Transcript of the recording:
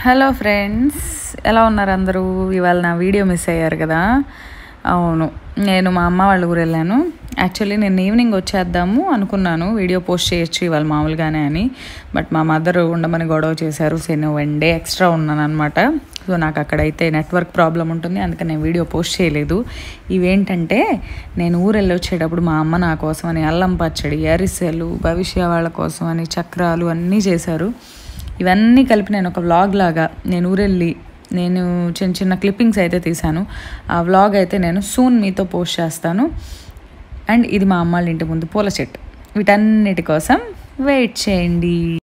hello friends ఎలా ఉన్నారు అందరూ ఇవాళ నా వీడియో మిస్ అయ్యారు కదా అవును నేను మా అమ్మ వాళ్ళ ఊరు వెళ్ళాను యాక్చువల్లీ నేను ఈవినింగ్ వచ్చేద్దాము అనుకున్నాను వీడియో పోస్ట్ చేయొచ్చు ఇవాళ మామూలుగానే అని బట్ మా మదర్ ఉండమని గొడవ చేశారు సో నేను వన్ డే ఎక్స్ట్రా ఉన్నాను అనమాట సో నాకు అక్కడైతే నెట్వర్క్ ప్రాబ్లం ఉంటుంది అందుకని నేను వీడియో పోస్ట్ చేయలేదు ఇవేంటంటే నేను ఊరు వెళ్ళి వచ్చేటప్పుడు మా అమ్మ నా కోసం అని అల్లం పచ్చడి అరిసెలు భవిష్య వాళ్ళ కోసం అని చక్రాలు అన్నీ చేశారు ఇవన్నీ కలిపి నేను ఒక వ్లాగ్ లాగా నేను ఊరెళ్ళి నేను చిన్న చిన్న క్లిప్పింగ్స్ అయితే తీశాను ఆ వ్లాగ్ అయితే నేను సూన్ మీతో పోస్ట్ చేస్తాను అండ్ ఇది మా అమ్మ వాళ్ళ ఇంటి ముందు పూల చెట్టు వీటన్నిటి కోసం వెయిట్ చేయండి